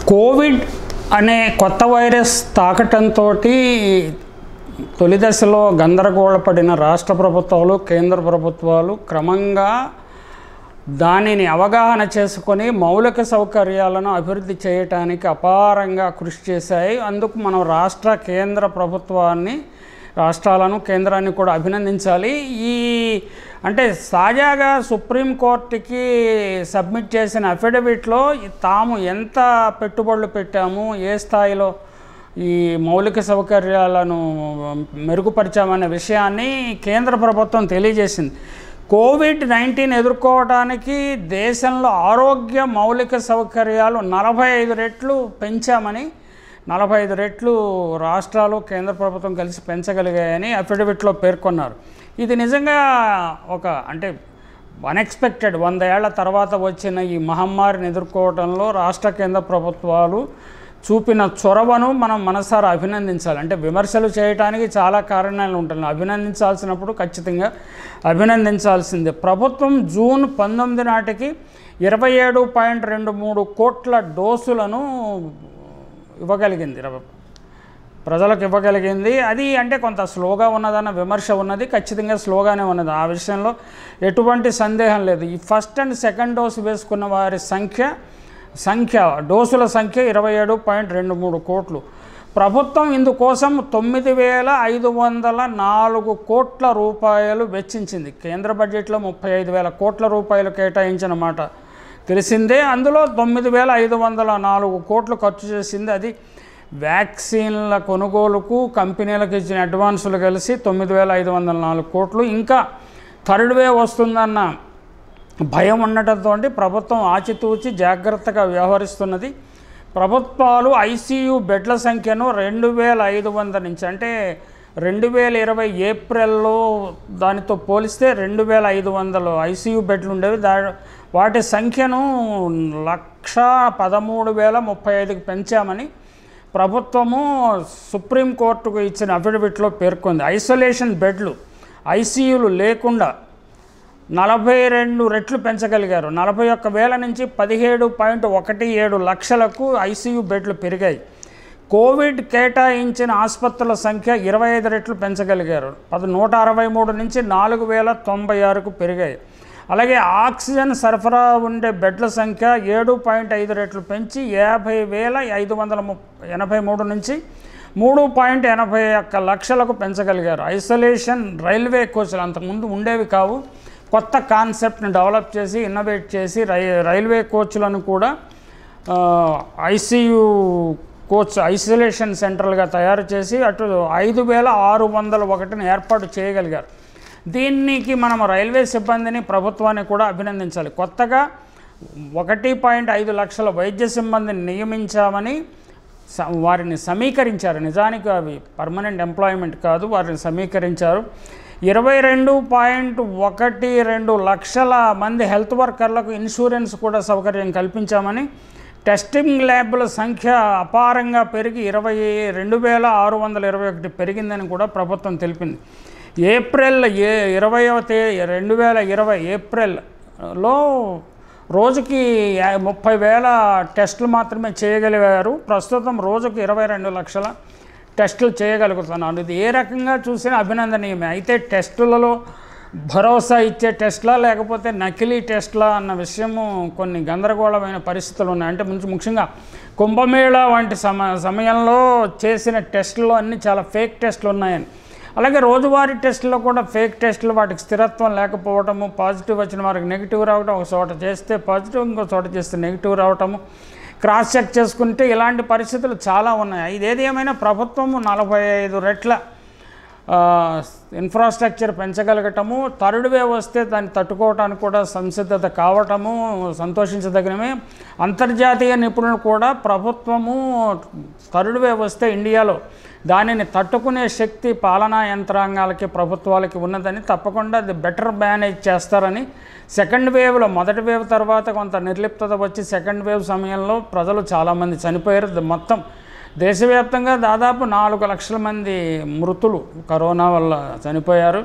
Covid అనే కొత్త virus తాకటంతో తొలి దశలో గందరగోళపడిన రాష్ట్ర ప్రభుత్వాలు కేంద్ర ప్రభుత్వాలు క్రమంగా దానిని అవగాహన చేసుకొని మౌలిక సౌకర్యాలను అభివృద్ధి చేయటానికి అపారంగా కృషి చేశాయి అందుకు మనం రాష్ట్ర కేంద్ర ప్రభుత్వాన్ని రాష్ట్రాలను కేంద్రాన్ని కూడా అభినందించాలి ఈ అంటే తాజాగా సుప్రీంకోర్టుకి సబ్మిట్ చేసిన అఫిడవిట్లో తాము ఎంత పెట్టుబడులు పెట్టాము ఏ స్థాయిలో ఈ మౌలిక సౌకర్యాలను మెరుగుపరిచామనే విషయాన్ని కేంద్ర ప్రభుత్వం తెలియజేసింది కోవిడ్ నైన్టీన్ ఎదుర్కోవడానికి దేశంలో ఆరోగ్య మౌలిక సౌకర్యాలు నలభై ఐదు రెట్లు పెంచామని నలభై ఐదు రెట్లు రాష్ట్రాలు కేంద్ర ప్రభుత్వం కలిసి పెంచగలిగాయని అఫిడవిట్లో పేర్కొన్నారు ఇది నిజంగా ఒక అంటే అన్ఎక్స్పెక్టెడ్ వంద ఏళ్ల తర్వాత వచ్చిన ఈ మహమ్మారిని ఎదుర్కోవడంలో రాష్ట్ర కేంద్ర ప్రభుత్వాలు చూపిన చొరవను మనం మనసారా అభినందించాలి అంటే విమర్శలు చేయడానికి చాలా కారణాలు ఉంటాయి అభినందించాల్సినప్పుడు ఖచ్చితంగా అభినందించాల్సిందే ప్రభుత్వం జూన్ పంతొమ్మిది నాటికి ఇరవై ఏడు పాయింట్ రెండు మూడు కోట్ల డోసులను ఇవ్వగలిగింది ఇరవై ప్రజలకు ఇవ్వగలిగింది అది అంటే కొంత స్లోగా ఉన్నదన్న విమర్శ ఉన్నది ఖచ్చితంగా స్లోగానే ఉన్నది ఆ విషయంలో ఎటువంటి సందేహం లేదు ఈ ఫస్ట్ అండ్ సెకండ్ డోసు వేసుకున్న వారి సంఖ్య సంఖ్య డోసుల సంఖ్య ఇరవై ఏడు పాయింట్ రెండు మూడు కోట్లు ప్రభుత్వం ఇందుకోసం తొమ్మిది వేల ఐదు వందల నాలుగు కోట్ల రూపాయలు వెచ్చించింది కేంద్ర బడ్జెట్లో ముప్పై ఐదు వేల కోట్ల రూపాయలు కేటాయించిన మాట తెలిసిందే అందులో తొమ్మిది వేల ఐదు వందల నాలుగు కోట్లు ఖర్చు చేసింది అది వ్యాక్సిన్ల కొనుగోలుకు కంపెనీలకు ఇచ్చిన అడ్వాన్సులు కలిసి తొమ్మిది వేల ఐదు వందల నాలుగు కోట్లు ఇంకా థర్డ్ వేవ్ వస్తుందన్న భయం ఉండటంతో ప్రభుత్వం ఆచితూచి జాగ్రత్తగా వ్యవహరిస్తున్నది ప్రభుత్వాలు ఐసీయూ బెడ్ల సంఖ్యను రెండు వేల ఐదు వందల నుంచి అంటే రెండు వేల ఇరవై ఏప్రిల్లో దానితో పోలిస్తే రెండు వేల ఐదు వందలు ఐసీయూ బెడ్లు ఉండేవి దా వాటి సంఖ్యను లక్ష పదమూడు వేల ముప్పై ఐదుకి పెంచామని ప్రభుత్వము సుప్రీంకోర్టుకు ఇచ్చిన అఫిడవిట్లో పేర్కొంది ఐసోలేషన్ బెడ్లు ఐసీయూలు లేకుండా నలభై రెండు రెట్లు పెంచగలిగారు నలభై ఒక్క వేల నుంచి పదిహేడు పాయింట్ ఒకటి ఏడు లక్షలకు ఐసీయూ బెడ్లు పెరిగాయి కోవిడ్ కేటాయించిన ఆసుపత్రుల సంఖ్య ఇరవై ఐదు రెట్లు పెంచగలిగారు అది నూట అరవై మూడు నుంచి నాలుగు వేల తొంభై ఆరుకు పెరిగాయి అలాగే ఆక్సిజన్ సరఫరా ఉండే బెడ్ల సంఖ్య ఏడు పాయింట్ ఐదు రెట్లు పెంచి యాభై వేల ఐదు వందల ము ఎనభై మూడు నుంచి మూడు పాయింట్ ఎనభై ఒక్క లక్షలకు పెంచగలిగారు ఐసోలేషన్ రైల్వే కోచ్లు అంతకుముందు ఉండేవి కావు కొత్త కాన్సెప్ట్ని డెవలప్ చేసి ఇన్నోవేట్ చేసి రై రైల్వే కోచ్లను కూడా ఐసీయూ కోచ్ ఐసోలేషన్ సెంటర్లుగా తయారు చేసి అటు ఐదు వేల ఆరు వందల ఒకటిని ఏర్పాటు చేయగలిగారు దీనికి మనం రైల్వే సిబ్బందిని ప్రభుత్వాన్ని కూడా అభినందించాలి కొత్తగా ఒకటి పాయింట్ ఐదు లక్షల వైద్య సిబ్బందిని నియమించామని స- వారిని సమీకరించారు నిజానికి అవి పర్మనెంట్ ఎంప్లాయ్మెంట్ కాదు వారిని సమీకరించారు ఇరవై రెండు పాయింట్ ఒకటి రెండు లక్షల మంది హెల్త్ వర్కర్లకు ఇన్సూరెన్స్ కూడా సౌకర్యం కల్పించామని టెస్టింగ్ ల్యాబ్ల సంఖ్య అపారంగా పెరిగి ఇరవై రెండు వేల ఆరు వందల ఇరవై ఒకటి పెరిగిందని కూడా ప్రభుత్వం తెలిపింది ఏప్రిల్ ఏ ఇరవైవ తే రెండు వేల ఇరవై ఏప్రిల్లో రోజుకి యా- ముప్పై వేల టెస్టులు మాత్రమే చేయగలిగారు ప్రస్తుతం రోజుకు ఇరవై రెండు లక్షల టెస్టులు చేయగలుగుతున్నారు ఇది ఏ రకంగా చూసినా అభినందనీయమే అయితే టెస్టులలో భరోసా ఇచ్చే టెస్ట్లా లేకపోతే నకిలీ టెస్ట్లా అన్న విషయము కొన్ని గందరగోళమైన పరిస్థితులు ఉన్నాయి అంటే ముందు ముఖ్యంగా కుంభమేళా వంటి సమ సమయంలో చేసిన టెస్టులు అన్నీ చాలా ఫేక్ టెస్టులు ఉన్నాయని అలాగే రోజువారీ టెస్టుల్లో కూడా ఫేక్ టెస్టులు వాటికి స్థిరత్వం లేకపోవటము పాజిటివ్ వచ్చిన వారికి నెగిటివ్ రావటం ఒక చోట చేస్తే పాజిటివ్ ఇంకో చోట చేస్తే నెగిటివ్ రావటము క్రాస్ చెక్ చేసుకుంటే ఇలాంటి పరిస్థితులు చాలా ఉన్నాయి ఇదేది ఏమైనా ప్రభుత్వము నలభై ఐదు రెట్ల ఆ, ఇన్ఫ్రాస్ట్రక్చర్ పెంచగలగటము థర్డ్ వేవ్ వస్తే దాన్ని తట్టుకోవటానికి కూడా సంసిద్ధత కావటము సంతోషించదగినమే అంతర్జాతీయ నిపుణులు కూడా ప్రభుత్వము థర్డ్ వేవ్ వస్తే ఇండియాలో దానిని తట్టుకునే శక్తి పాలనా యంత్రాంగాలకి ప్రభుత్వాలకి ఉన్నదని తప్పకుండా అది బెటర్ మేనేజ్ చేస్తారని సెకండ్ వేవ్లో మొదటి వేవ్ తర్వాత కొంత నిర్లిప్తత వచ్చి సెకండ్ వేవ్ సమయంలో ప్రజలు చాలామంది చనిపోయారు ద- మొత్తం దేశవ్యాప్తంగా దాదాపు నాలుగు లక్షల మంది మృతులు కరోనా వల్ల చనిపోయారు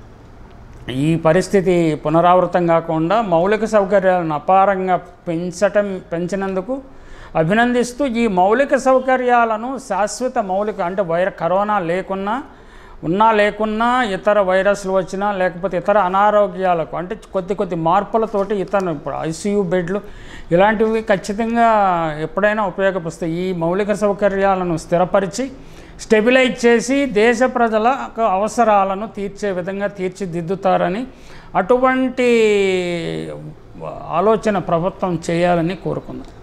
ఈ పరిస్థితి పునరావృతం కాకుండా మౌలిక సౌకర్యాలను అపారంగా పెంచటం పెంచినందుకు అభినందిస్తూ ఈ మౌలిక సౌకర్యాలను శాశ్వత మౌలిక అంటే వైర కరోనా లేకున్నా ఉన్నా లేకున్నా ఇతర వైరస్లు వచ్చినా లేకపోతే ఇతర అనారోగ్యాలకు అంటే కొద్ది కొద్ది మార్పులతోటి ఇతర ఇప్పుడు ఐసీయూ బెడ్లు ఇలాంటివి ఖచ్చితంగా ఎప్పుడైనా ఉపయోగపస్తాయి ఈ మౌలిక సౌకర్యాలను స్థిరపరిచి స్టెబిలైజ్ చేసి దేశ ప్రజల అవసరాలను తీర్చే విధంగా తీర్చిదిద్దుతారని అటువంటి ఆలోచన ప్రభుత్వం చేయాలని కోరుకుందాం